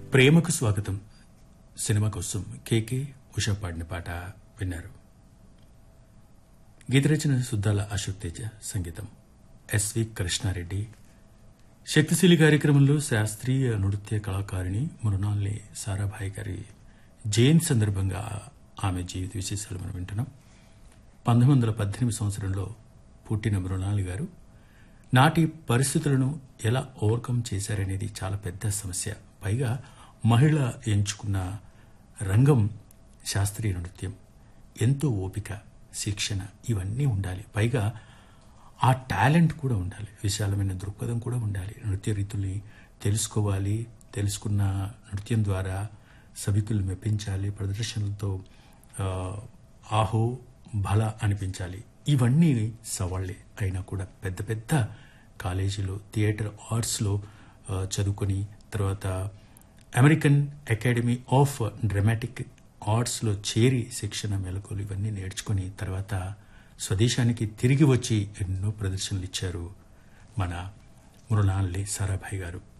ప్రేమకు స్వాగతం సినిమా కోసం కేకే ఉషా పాడిన పాట విన్నారు గీత రచన సుద్దాల అశోక్ తేజ సంగీతం ఎస్వి కృష్ణారెడ్డి శక్తిశీలి కార్యక్రమంలో శాస్త్రీయ నృత్య కళాకారిణి మృణాల్ని సారాభాయ్ గారి జైన్ సందర్భంగా ఆమె జీవిత విశేషాలు మనం వింటున్నాం పంతొమ్మిది వందల పద్దెనిమిది సంవత్సరంలో పుట్టిన మృణాలి గారు నాటి పరిస్థితులను ఎలా ఓవర్కమ్ చేశారనేది చాలా పెద్ద సమస్య పైగా మహిళ ఎంచుకున్న రంగం శాస్త్రీయ నృత్యం ఎంతో ఓపిక శిక్షణ ఇవన్నీ ఉండాలి పైగా ఆ టాలెంట్ కూడా ఉండాలి విశాలమైన దృక్పథం కూడా ఉండాలి నృత్య రీతుల్ని తెలుసుకోవాలి తెలుసుకున్న నృత్యం ద్వారా సభికులు మెప్పించాలి ప్రదర్శనలతో ఆ, ఆహో బల అనిపించాలి ఇవన్నీ సవాళ్లే అయినా కూడా పెద్ద పెద్ద కాలేజీలో థియేటర్ ఆర్ట్స్లో ఆ, చదువుకొని తర్వాత అమెరికన్ అకాడమీ ఆఫ్ డ్రామాటిక్ ఆర్ట్స్లో చేరి శిక్షణ మెలకులు ఇవన్నీ నేర్చుకుని తర్వాత స్వదేశానికి తిరిగి వచ్చి ఎన్నో ప్రదర్శనలు ఇచ్చారు మన మృణాల్ని సారాభాయ్ గారు